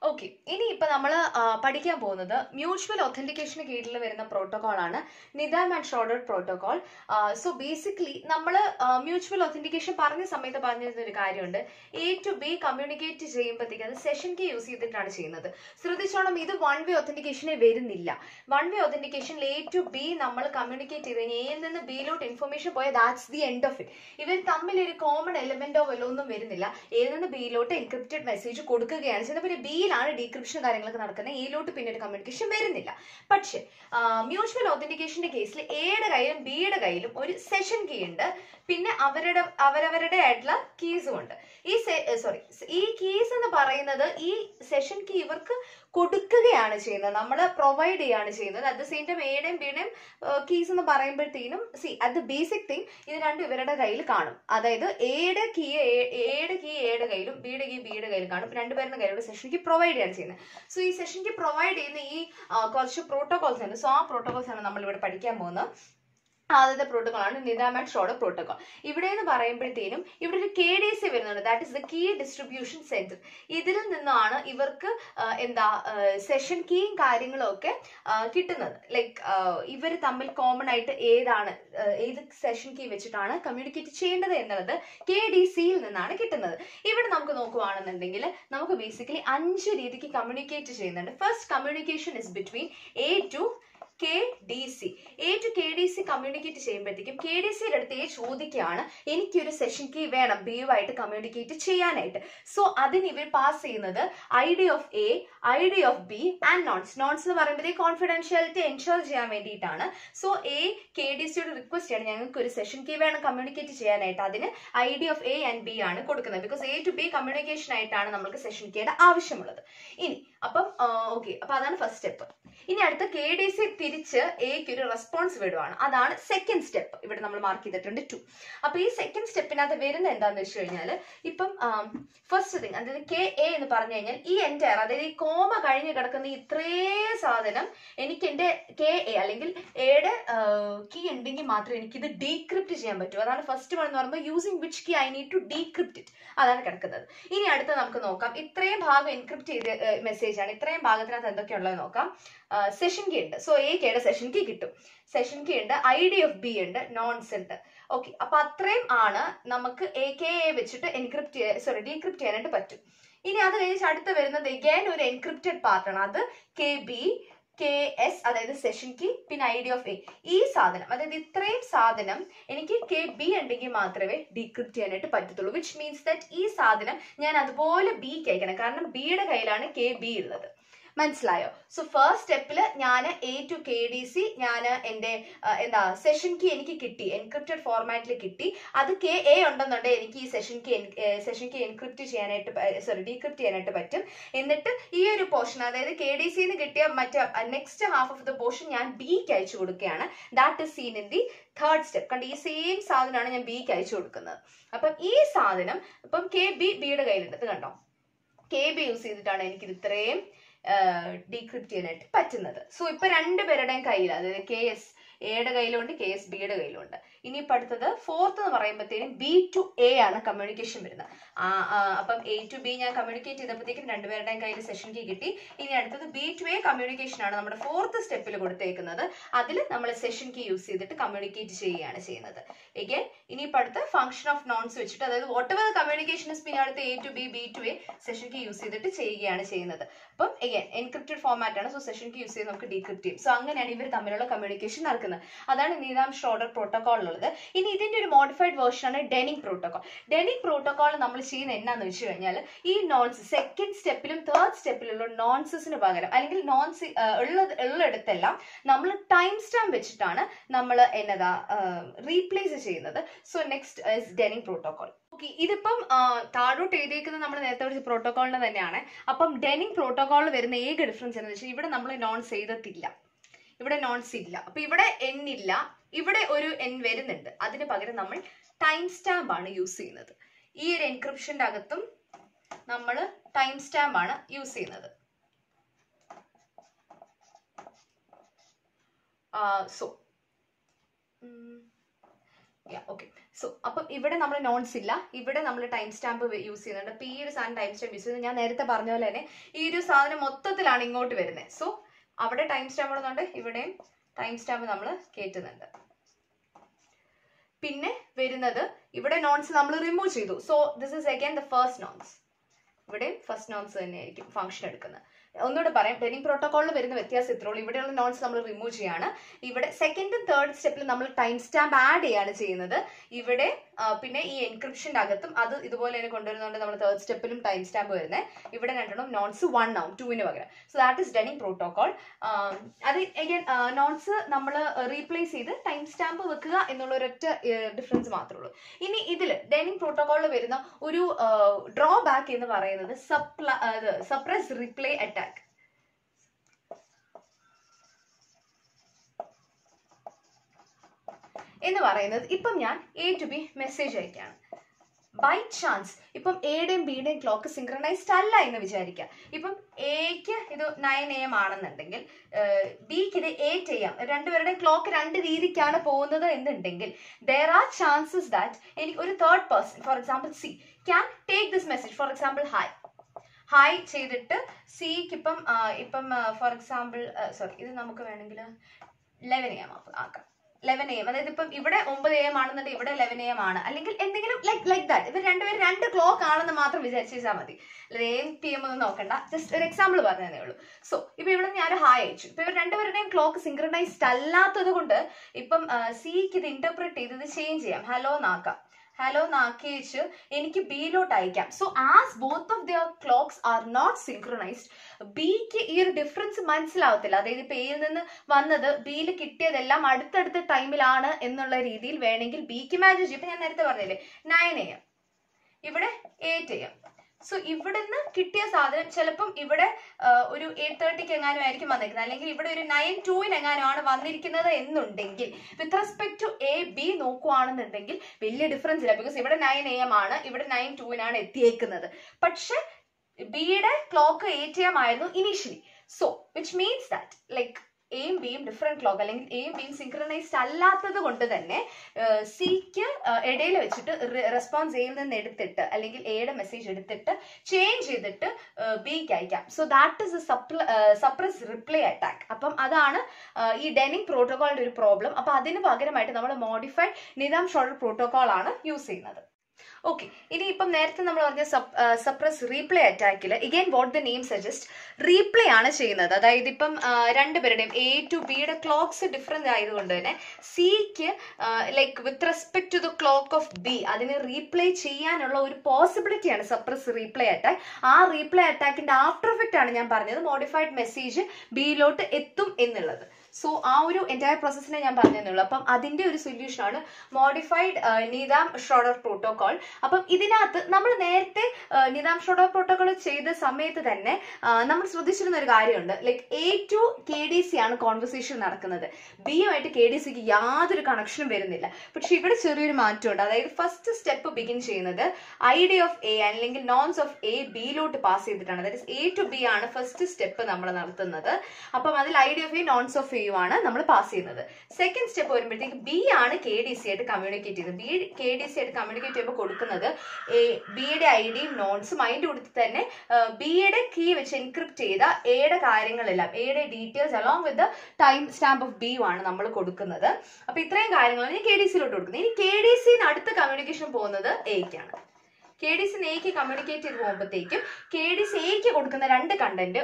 okay ഇനി ഇപ്പൊ നമ്മൾ പഠിക്കാൻ പോകുന്നത് മ്യൂച്വൽ ഒത്തന്റിക്കേഷന് കീഴിൽ വരുന്ന പ്രോട്ടോകോൾ ആണ് Needham and Schroeder protocol so basically നമ്മൾ മ്യൂച്വൽ ഒത്തന്റിക്കേഷൻ പറഞ്ഞ സമയത്ത് പറഞ്ഞിരുന്ന ഒരു കാര്യമുണ്ട് എ ടു ബി കമ്മ്യൂണിക്കേറ്റ് ചെയ്യുമ്പോഴത്തേക്ക് അത് സെഷൻ കീ യൂസ് ചെയ്തിട്ടാണ് ചെയ്യുന്നത് ശ്രദ്ധിച്ചോണം ഇത് വൺ വേ ഒത്തന്റിക്കേഷനെ വരുന്നില്ല വൺ വേ ഒത്തന്റിക്കേഷനിൽ എ ടു ബി നമ്മൾ കമ്മ്യൂണിക്കേറ്റ് ചെയ്ത് കഴിഞ്ഞാൽ എയിൽ നിന്ന് ബിയിലോട്ട് ഇൻഫർമേഷൻ പോയാൽ that's the end of it ഇവർ തമ്മിൽ ഒരു കോമൺ എലമെന്റോ വല്ലോ ഒന്നും വരുന്നില്ല എയിൽ നിന്ന് ബിയിലോട്ട് എൻക്രിപ്റ്റഡ് മെസ്സേജ് കൊടുക്കുകയാണ് ചെയ്യുന്നത് പിന്നെ ബിയിലാണ് ഡീക്രിപ്ഷൻ കാര്യങ്ങളൊക്കെ നടക്കുന്നത് എയിലോട്ട് പിന്നെ ഒരു കമ്മ്യൂണിക്കേഷൻ വരുന്നില്ല പക്ഷേ മ്യൂച്വൽ ഒത്തന്റിക്കേഷന്റെ കേസിൽ എയുടെ കയ്യിലും ബിയുടെ കയ്യിലും ഒരു സെഷൻ കീ ഉണ്ട് പിന്നെ അവരുടെ അവരവരുടെ ആയിട്ടുള്ള കീസും ഉണ്ട് ഈ സോറി ഈ കീസ് എന്ന് പറയുന്നത് ഈ സെഷൻ കീ ഇവർക്ക് കൊടുക്കുകയാണ് ചെയ്യുന്നത് നമ്മൾ പ്രൊവൈഡ് ചെയ്യാണ് ചെയ്യുന്നത് അറ്റ് ദ സെയിം ടൈം എയുടെയും ബിയുടെയും കീസ് എന്ന് പറയുമ്പോഴത്തേനും see at the basic thing ഇത് രണ്ടും ഇവരുടെ കയ്യിൽ കാണും അതായത് എയുടെ കീ എയുടെ കീ എയുടെ കയ്യിലും ബിയുടെ കീ ബിയുടെ കയ്യിലും കാണും രണ്ടുപേരുടെ കയ്യിലൂടെ സെഷൻ കീ പ്രൊവൈഡ് ചെയ്യാണ് ചെയ്യുന്നത് സോ ഈ സെഷൻ കീ പ്രൊവൈഡ് ചെയ്യുന്ന ഈ ആ, കുറച്ച് പ്രോട്ടോകോൾസ് ഉണ്ട് സോ ആ പ്രോട്ടോകോൾസ് ആണ് നമ്മൾ ഇവിടെ പഠിക്കാൻ പോകുന്നത് ആദ്യത്തെ പ്രോട്ടോകോൾ ആണ് നിദാം ആൻഡ് ഷോർഡർ പ്രോട്ടോകോൾ ഇവിടെ എന്ന് പറയുമ്പോഴത്തേനും ഇവിടെ ഒരു കെ ഡി സി വരുന്നുണ്ട് that is the key distribution centre ഇതിൽ നിന്നാണ് ഇവർക്ക് ആ, എന്താ സെഷൻ കീയും കാര്യങ്ങളും ഒക്കെ ആ, കിട്ടുന്നത് ലൈക്ക് ഇവർ തമ്മിൽ കോമൺ ആയിട്ട് ഏതാണ് ആ, ഏത് സെഷൻ കീ വെച്ചിട്ടാണ് കമ്മ്യൂണിക്കേറ്റ് ചെയ്യേണ്ടത് എന്നുള്ളത് കെ ഡി സിയിൽ നിന്നാണ് കിട്ടുന്നത് ഇവിടെ നമുക്ക് നോക്കുവാണെന്നുണ്ടെങ്കിൽ നമുക്ക് ബേസിക്കലി അഞ്ച് രീതിക്ക് കമ്മ്യൂണിക്കേറ്റ് ചെയ്യുന്നുണ്ട് first communication is between A to K D C A to K D C communicate ചെയ്യുമ്പോഴത്തേക്കും കെ ഡി സിയുടെ അടുത്ത് എ ചോദിക്കുകയാണ് എനിക്കൊരു സെഷൻ കീ വേണം ബിയുമായിട്ട് കമ്മ്യൂണിക്കേറ്റ് ചെയ്യാനായിട്ട് സോ അതിന് ഇവർ പാസ് ചെയ്യുന്നത് I D of A I D of B and nonce nonce എന്ന് പറയുമ്പോഴത്തേക്ക് കോൺഫിഡൻഷ്യാലിറ്റി എൻഷുർ ചെയ്യാൻ വേണ്ടിയിട്ടാണ് സോ എ കെ ഡി സിയോട് റിക്വസ്റ്റ് ചെയ്യണം ഞങ്ങൾക്ക് ഒരു സെഷൻ കീ വേണം കമ്മ്യൂണിക്കേറ്റ് ചെയ്യാനായിട്ട് അതിന് I D of A and B ആണ് കൊടുക്കുന്നത് because A to B communication ആയിട്ടാണ് നമുക്ക് സെഷൻ കീയുടെ ആവശ്യമുള്ളത് ഇനി അപ്പം ഓക്കെ അപ്പൊ അതാണ് ഫസ്റ്റ് സ്റ്റെപ്പ് ഇനി അടുത്ത കെ ഡി സി തിരിച്ച് എക്ക് ഒരു റെസ്പോൺസ് വിടുവാണ് അതാണ് സെക്കൻഡ് സ്റ്റെപ്പ് ഇവിടെ നമ്മൾ മാർക്ക് ചെയ്തിട്ടുണ്ട് ടു അപ്പൊ ഈ സെക്കൻഡ് സ്റ്റെപ്പിനകത്ത് വരുന്ന എന്താന്ന് വെച്ച് കഴിഞ്ഞാൽ ഇപ്പം ഫസ്റ്റ് തിങ് അതായത് കെ എ എന്ന് പറഞ്ഞു കഴിഞ്ഞാൽ ഈ എൻറ്റയർ അതായത് ഈ കോമ കഴിഞ്ഞ് കിടക്കുന്ന ഇത്രേ സാധനം എനിക്ക് എന്റെ കെ എ അല്ലെങ്കിൽ എയുടെ കീ ഉണ്ടെങ്കിൽ മാത്രമേ എനിക്കിത് ഡീക്രിപ്റ്റ് ചെയ്യാൻ പറ്റൂ അതാണ് ഫസ്റ്റ് വൺ എന്ന് പറയുമ്പോൾ using which key I need to decrypt it അതാണ് കിടക്കുന്നത് ഇനി അടുത്ത നമുക്ക് നോക്കാം ഇത്രയും ഭാഗം എൻക്രിപ്റ്റ് ചെയ്ത മെസ്സേജ് ആണ് ഇത്രയും ഭാഗത്തിനകത്ത് എന്തൊക്കെയുള്ളത് നോക്കാം സെഷൻ കീ ഉണ്ട് സോ എ കെയുടെ സെഷൻ കീ കിട്ടും സെഷൻ കീ ഉണ്ട് ഐ ഡി ഓഫ് ബി ഉണ്ട് നോൺസ് ഉണ്ട് ഓക്കെ അപ്പൊ അത്രയും ആണ് നമുക്ക് എ കെ എ വെച്ചിട്ട് എൻക്രിപ്റ്റ് സോറി ഡീക്രിപ്റ്റ് ചെയ്യാനായിട്ട് പറ്റും ഇനി അത് കഴിഞ്ഞ് അടുത്ത് വരുന്നത് എഗൈൻ ഒരു എൻക്രിപ്റ്റഡ് പാർട്ടാണ് അത് കെ ബി കെ എസ് അതായത് സെഷൻ കീ പിന്നെ ഐ ഡി ഓഫ് എ ഈ സാധനം അതായത് ഇത്രയും സാധനം എനിക്ക് കെ ബി ഉണ്ടെങ്കിൽ മാത്രമേ ഡീക്രിപ്റ്റ് ചെയ്യാനായിട്ട് പറ്റത്തുള്ളൂ വിച്ച് മീൻസ് ദാറ്റ് ഈ സാധനം ഞാൻ അതുപോലെ ബിക്ക് അയക്കണം കാരണം ബിയുടെ കയ്യിലാണ് കെ ബി ഉള്ളത് മനസ്സിലായോ സോ ഫസ്റ്റ് സ്റ്റെപ്പിൽ ഞാൻ A to K D C ഞാൻ എൻ്റെ ആ, എന്താ സെഷൻ കീ എനിക്ക് കിട്ടി എൻക്രിപ്റ്റഡ് ഫോർമാറ്റിൽ കിട്ടി അത് കെ എ ഉണ്ടെന്നുണ്ടെങ്കിൽ എനിക്ക് ഈ session key session key encrypt ചെയ്യാനായിട്ട് സോറി ഡീക്രിപ്റ്റ് ചെയ്യാനായിട്ട് പറ്റും എന്നിട്ട് ഈ ഒരു പോർഷൻ അതായത് കെ ഡി സിന്ന് കിട്ടിയ മറ്റേ next half of the portion ഞാൻ ബിക്ക് അയച്ചു കൊടുക്കുകയാണ് that is seen in the third step കണ്ട് ഈ സെയിം സാധനമാണ് ഞാൻ ബിക്ക് അയച്ചു കൊടുക്കുന്നത് അപ്പം ഈ സാധനം ഇപ്പം കെ ബി ബിയുടെ കയ്യിലുണ്ട് ഇത് കണ്ടോ കെ ബി യൂസ് ചെയ്തിട്ടാണ് എനിക്കിത് ഇത്രയും ഡീക്രിപ്റ്റ് ചെയ്യാനായിട്ട് പറ്റുന്നത് സോ ഇപ്പൊ രണ്ടുപേരുടെയും കയ്യിൽ അതായത് കെ എസ് എയുടെ കയ്യിലുണ്ട് കെ എസ് ബിയുടെ കയ്യിലുണ്ട് ഇനിയിപ്പോൾ അടുത്തത് ഫോർത്ത് എന്ന് പറയുമ്പോഴത്തേനും ബി ടു എ ആണ് കമ്മ്യൂണിക്കേഷൻ വരുന്നത് ആ, ആ, അപ്പം എ ടു ബി ഞാൻ കമ്മ്യൂണിക്കേറ്റ് ചെയ്തപ്പോഴത്തേക്കും രണ്ടുപേരുടെയും കയ്യിൽ സെഷൻ കീ കിട്ടി ഇനി അടുത്തത് ബി ടു എ കമ്മ്യൂണിക്കേഷൻ ആണ് നമ്മുടെ ഫോർത്ത് സ്റ്റെപ്പിൽ കൊടുത്തേക്കുന്നത് അതിൽ നമ്മൾ സെഷൻ കീ യൂസ് ചെയ്തിട്ട് കമ്മ്യൂണിക്കേറ്റ് ചെയ്യുകയാണ് ചെയ്യുന്നത് എഗൈൻ ഇനിയിപ്പോൾ അടുത്ത ഫംഗ്ഷൻ ഓഫ് നോൺസ് വെച്ചിട്ട് അതായത് വാട്ട് എവർ കമ്മ്യൂണിക്കേഷൻ ഇസ് പിന്നെ അടുത്ത A to B B to A session key use ചെയ്തിട്ട് ചെയ്യുകയാണ് ചെയ്യുന്നത് അപ്പം എഗൈൻ എൻക്രിപ്റ്റഡ് ഫോമാറ്റ് ആണ് സോ സെഷൻ കീ യൂസ് ചെയ്ത് നമുക്ക് ഡീക്രിപ്റ്റ് ചെയ്യും സോ അങ്ങനെയാണ് ഇവർ തമ്മിലുള്ള കമ്മ്യൂണിക്കേഷൻ നടക്കുന്നത് അതാണ് നീതാം ഷോർഡർ പ്രോട്ടോകോളിലുള്ളത് ഇനി ഇതിന്റെ ഒരു മോഡിഫൈഡ് വേർഷൻ ആണ് ഡെനിങ് പ്രോട്ടോകോൾ ഡെനിങ് പ്രോട്ടോകോൾ നമ്മൾ ചെയ്യുന്ന എന്നാന്ന് വെച്ച് കഴിഞ്ഞാൽ ഈ നോൺസ് സെക്കൻഡ് സ്റ്റെപ്പിലും തേർഡ് സ്റ്റെപ്പിലുള്ള നോൺസസിന് പകരം അല്ലെങ്കിൽ നോൺസ് ഉള്ളത് ഉള്ളിടത്തെല്ലാം നമ്മൾ ടൈം സ്റ്റാമ്പ് വെച്ചിട്ടാണ് നമ്മൾ എന്നതാ റീപ്ലേസ് ചെയ്യുന്നത് so next is Denning protocol okay ഇതിപ്പം ആ, താഴോട്ട് എഴുതിയേക്കുന്നത് നമ്മൾ നേരത്തെ പഠിച്ച പ്രോട്ടോകോളിന്റെ തന്നെയാണ് അപ്പം ഡെനിങ് പ്രോട്ടോകോളിൽ വരുന്ന ഏക ഡിഫറൻസ് എന്ന് വെച്ചാൽ ഇവിടെ നമ്മൾ നോൺസ് ചെയ്തിട്ടില്ല ഇവിടെ നോൺസ് ഇല്ല അപ്പൊ ഇവിടെ എൻ ഇല്ല ഇവിടെ ഒരു എൻ വരുന്നുണ്ട് അതിന് പകരം നമ്മൾ ടൈം സ്റ്റാമ്പ് ആണ് യൂസ് ചെയ്യുന്നത് ഈ ഒരു എൻക്രിപ്ഷന്റെ അകത്തും നമ്മൾ ടൈം സ്റ്റാമ്പ് ആണ് യൂസ് ചെയ്യുന്നത് സോ ഓക്കെ സോ അപ്പം ഇവിടെ നമ്മൾ നോട്ട്സ് ഇല്ല ഇവിടെ നമ്മൾ ടൈം സ്റ്റാമ്പ് യൂസ് ചെയ്യുന്നുണ്ട് അപ്പൊ ഈ ഒരു സാധനം ടൈം സ്റ്റാമ്പ് യൂസ് ചെയ്യുന്നത് ഞാൻ നേരത്തെ പറഞ്ഞ പോലെ തന്നെ ഈ ഒരു സാധനം മൊത്തത്തിലാണ് ഇങ്ങോട്ട് വരുന്നത് സോ അവിടെ ടൈം സ്റ്റാമ്പ് ഇടുന്നുണ്ട് ഇവിടെയും ടൈം സ്റ്റാമ്പ് നമ്മൾ കയറ്റുന്നുണ്ട് പിന്നെ വരുന്നത് ഇവിടെ നോൺസ് നമ്മൾ റിമൂവ് ചെയ്തു so this is again the first nonce ഇവിടെയും ഫസ്റ്റ് നോൺസ് തന്നെയായിരിക്കും ഫംഗ്ഷൻ എടുക്കുന്നത് ഒന്നുകൂടെ പറയാം ഡെനിങ് പ്രോട്ടോകോളിൽ വരുന്ന വ്യത്യാസം ഇത്രേ ഉള്ളൂ ഇവിടെയുള്ള നോൺസ് നമ്മൾ റിമൂവ് ചെയ്യാണ് ഇവിടെ സെക്കൻഡും തേർഡ് സ്റ്റെപ്പിൽ നമ്മൾ ടൈം സ്റ്റാമ്പ് ആഡ് ചെയ്യാണ് ചെയ്യുന്നത് ഇവിടെ ആ, പിന്നെ ഈ എൻക്രിപ്ഷന്റെ അകത്തും അത് ഇതുപോലെ തന്നെ കൊണ്ടുവരുന്നതുകൊണ്ട് നമ്മൾ തേർഡ് സ്റ്റെപ്പിലും ടൈം സ്റ്റാമ്പ് വരുന്നത് ഇവിടെ രണ്ടെണ്ണം നോൺസ് വൺ ആവും ടുവിന് പകരം so that is Denning protocol അത് again നോൺസ് നമ്മൾ റീപ്ലേസ് ചെയ്ത് ടൈം സ്റ്റാമ്പ് വെക്കുക എന്നുള്ള ഒരൊറ്റ ഡിഫറൻസ് മാത്രമേ ഉള്ളൂ ഇനി ഇതിൽ ഡെനിങ് പ്രോട്ടോകോളിൽ വരുന്ന ഒരു ഡ്രോബാക്ക് എന്ന് പറയുന്നത് സപ്ല സപ്രസ് റിപ്ലേ അറ്റാക്ക് എന്ന് പറയുന്നത് ഇപ്പം ഞാൻ എ ടു ബി മെസ്സേജ് അയക്കുകയാണ് ബൈ ചാൻസ് ഇപ്പം എയുടെയും ബിയുടെയും ക്ലോക്ക് സിങ്ക്രണൈസ്ഡ് അല്ല എന്ന് വിചാരിക്കാം ഇപ്പം എക്ക് ഇത് നയൻ എ എം ആണെന്നുണ്ടെങ്കിൽ ബിക്ക് ഇത് എയ്റ്റ് എ എം രണ്ടുപേരുടെയും ക്ലോക്ക് രണ്ട് രീതിക്കാണ് പോകുന്നത് എന്നുണ്ടെങ്കിൽ ദർ ആർ ചാൻസസ് ദാറ്റ് എനിക്ക് ഒരു third person for example C can take this message for example hi hi ചെയ്തിട്ട് സിക്ക് ഇപ്പം ആ, ഇപ്പം ഫോർ എക്സാമ്പിൾ സോറി ഇത് നമുക്ക് വേണമെങ്കിൽ ലെവൻ എ എം ആക്കാം ലെവൻ എ എം അതായത് ഇപ്പം ഇവിടെ ഒമ്പത് എ എം ആണെന്നുണ്ടെങ്കിൽ ഇവിടെ ലെവൻ എ എം ആണ് അല്ലെങ്കിൽ എന്തെങ്കിലും ലൈക്ക് ലൈക്ക് ദാറ്റ് ഇവർ രണ്ടുപേരും രണ്ട് ക്ലോക്ക് ആണെന്ന് മാത്രം വിചാരിച്ചാൽ മതി എ എം പി എം ഒന്നും നോക്കണ്ട ജസ്റ്റ് ഒരു എക്സാമ്പിൾ പറഞ്ഞതേ ഉള്ളൂ സോ ഇപ്പൊ ഇവിടെ ഞാൻ ഹായ് അയച്ചു ഇപ്പൊ ഇവർ രണ്ടുപേരുടെയും ക്ലോക്ക് സിങ്ക്രണൈസ്ഡ് അല്ലാത്തത് കൊണ്ട് ഇപ്പം സിക്ക് ഇത് ഇന്റർപ്രറ്റ് ചെയ്ത് ഇത് ചേഞ്ച് ചെയ്യാം ഹലോ എന്നാക്കാം ഹലോ നാക്കി വെച്ച് എനിക്ക് ബിയിലോട്ട് അയക്കാം so as both of their clocks are not synchronised ബിക്ക് ഈ ഒരു ഡിഫറൻസ് മനസ്സിലാവത്തില്ല അതായത് ഇപ്പൊ എയിൽ നിന്ന് വന്നത് ബിയിൽ കിട്ടിയതെല്ലാം അടുത്തടുത്ത ടൈമിലാണ് എന്നുള്ള രീതിയിൽ വേണമെങ്കിൽ ബിക്ക് ഇമാജിൻ ചെയ്യും ഇപ്പൊ ഞാൻ നേരത്തെ പറഞ്ഞില്ലേ നയൻ എ എം ഇവിടെ എയ്റ്റ് എ എം സോ ഇവിടുന്ന് കിട്ടിയ സാധനം ചിലപ്പം ഇവിടെ ആ, ഒരു എയ്റ്റ് തേർട്ടിക്ക് എങ്ങാനും ആയിരിക്കും വന്നിരിക്കുന്നത് അല്ലെങ്കിൽ ഇവിടെ ഒരു നയൻ ടൂവിന് എങ്ങാനും ആണ് വന്നിരിക്കുന്നത് എന്നുണ്ടെങ്കിൽ with respect to A B നോക്കുവാണെന്നുണ്ടെങ്കിൽ വലിയ ഡിഫറൻസ് ഇല്ല ബിക്കോസ് ഇവിടെ നയൻ എ എം ആണ് ഇവിടെ നയൻ ടൂവിനാണ് എത്തിയേക്കുന്നത് പക്ഷെ ബിയുടെ ക്ലോക്ക് എയ്റ്റ് എം ആയിരുന്നു initially so which means that like എയും ബിയും ഡിഫറെന്റ് ക്ലോക്ക് അല്ലെങ്കിൽ എയും ബിയും സിങ്ക്രണൈസ്ഡ് അല്ലാത്തത് കൊണ്ട് തന്നെ സിക്ക് ഇടയിൽ വെച്ചിട്ട് റെസ്പോൺസ് എയിൽ നിന്ന് എടുത്തിട്ട് അല്ലെങ്കിൽ എയുടെ മെസ്സേജ് എടുത്തിട്ട് ചേഞ്ച് ചെയ്തിട്ട് ബിക്ക് അയക്കാം so that is suppress reply attack അപ്പം അതാണ് ആ, ഈ ഡെനിങ് പ്രോട്ടോകോളിന്റെ ഒരു പ്രോബ്ലം അപ്പൊ അതിന് പകരമായിട്ട് നമ്മൾ മോഡിഫൈഡ് നിതാം ഷോർട്ടർ പ്രോട്ടോകോൾ ആണ് യൂസ് ചെയ്യുന്നത് ഓക്കെ ഇനി ഇപ്പം നേരത്തെ നമ്മൾ പറഞ്ഞ സപ്രസ് റീപ്ലേ അറ്റാക്കിൽ again what the name suggest replay ആണ് ചെയ്യുന്നത് അതായത് ഇപ്പം ആ, രണ്ടുപേരുടെയും എ ടു ബിയുടെ ക്ലോക്സ് ഡിഫറെന്റ് ആയതുകൊണ്ട് തന്നെ സിക്ക് like with respect to the clock of B അതിനെ റീപ്ലേ ചെയ്യാനുള്ള ഒരു പോസിബിലിറ്റിയാണ് സപ്രസ് റീപ്ലേ അറ്റാക്ക് ആ റീപ്ലേ അറ്റാക്കിന്റെ ആഫ്റ്റർ എഫക്റ്റ് ആണ് ഞാൻ പറഞ്ഞത് മോഡിഫൈഡ് മെസ്സേജ് ബിയിലോട്ട് എത്തും എന്നുള്ളത് സോ ആ ഒരു എൻറ്റയർ പ്രോസസ്സിനെ ഞാൻ പറഞ്ഞെന്നുള്ളൂ അപ്പം അതിന്റെ ഒരു സൊല്യൂഷൻ ആണ് മോഡിഫൈഡ് നിതാം ഷ്രോഡർ പ്രോട്ടോകോൾ അപ്പം ഇതിനകത്ത് നമ്മൾ നേരത്തെ ആ, നിതാം ഷ്രോഡർ പ്രോട്ടോകോൾ ചെയ്ത സമയത്ത് തന്നെ ആ, നമ്മൾ ശ്രദ്ധിച്ചിരുന്ന ഒരു കാര്യമുണ്ട് like A to K D C ആണ് കോൺവെർസേഷൻ നടക്കുന്നത് ബിയുമായിട്ട് കെ ഡി സിക്ക് യാതൊരു കണക്ഷനും വരുന്നില്ല പക്ഷെ ഇവിടെ ചെറിയൊരു മാറ്റമുണ്ട് അതായത് ഫസ്റ്റ് സ്റ്റെപ്പ് ബിഗിൻ ചെയ്യുന്നത് ഐ ഡി ഓഫ് എ അല്ലെങ്കിൽ നോൺസ് ഓഫ് എ ബിയിലോട്ട് പാസ് ചെയ്തിട്ടാണ് അതായത് എ ടു ബി ആണ് ഫസ്റ്റ് സ്റ്റെപ്പ് നമ്മൾ നടത്തുന്നത് അപ്പം അതിൽ I D of A nonce of എയും ആണ് നമ്മൾ പാസ് ചെയ്യുന്നത് സെക്കൻഡ് സ്റ്റെപ്പ് വരുമ്പോഴത്തേക്ക് ബി ആണ് കെ ഡി സി ആയിട്ട് കമ്മ്യൂണിക്കേറ്റ് ചെയ്യുന്നത് ബി കെ ഡി സി ആയിട്ട് കമ്മ്യൂണിക്കേറ്റ് ചെയ്യുമ്പോൾ കൊടുക്കുന്നത് ബിയുടെ ഐ ഡിയും നോൺസും അതിൻ്റെ കൊടുത്ത് തന്നെ ബിയുടെ കീ വെച്ച് എൻക്രിപ്റ്റ് ചെയ്ത എയുടെ കാര്യങ്ങളെല്ലാം എയുടെ details along with time stamp of B ആണ് നമ്മൾ കൊടുക്കുന്നത് അപ്പൊ ഇത്രയും കാര്യങ്ങളാണ് ഞാൻ കെ ഡി സിയിലോട്ട് കൊടുക്കുന്നത് ഇനി കെ ഡി സിന്ന് അടുത്ത കമ്മ്യൂണിക്കേഷൻ പോകുന്നത് എയ്ക്കാണ് കെ ഡി സി എക്ക് കമ്മ്യൂണിക്കേറ്റ് ചെയ്ത് പോകുമ്പോഴത്തേക്കും കെ ഡി സി എക്ക് കൊടുക്കുന്ന രണ്ട് കണ്ടന്റ്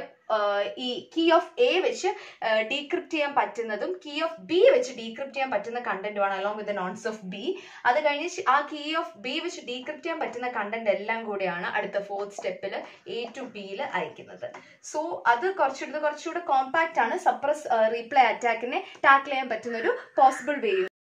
ഈ കീ ഓഫ് എ വെച്ച് ഡീക്രിപ്റ്റ് ചെയ്യാൻ പറ്റുന്നതും കീ ഓഫ് ബി വെച്ച് ഡീക്രിപ്റ്റ് ചെയ്യാൻ പറ്റുന്ന കണ്ടന്റുമാണ് along with nonce of B അത് കഴിഞ്ഞ് ശ്- ആ കീ ഓഫ് ബി വെച്ച് ഡീക്രിപ്റ്റ് ചെയ്യാൻ പറ്റുന്ന കണ്ടന്റ് എല്ലാം കൂടിയാണ് അടുത്ത ഫോർത്ത് സ്റ്റെപ്പിൽ എ ടു ബിയിൽ അയക്കുന്നത് സോ അത് കുറച്ചുകൂടെ കുറച്ചുകൂടെ കോമ്പാക്റ്റ് ആണ് സപ്രസ് റീപ്ലൈ അറ്റാക്കിനെ ടാക്കിൾ ചെയ്യാൻ പറ്റുന്ന ഒരു പോസിബിൾ വേ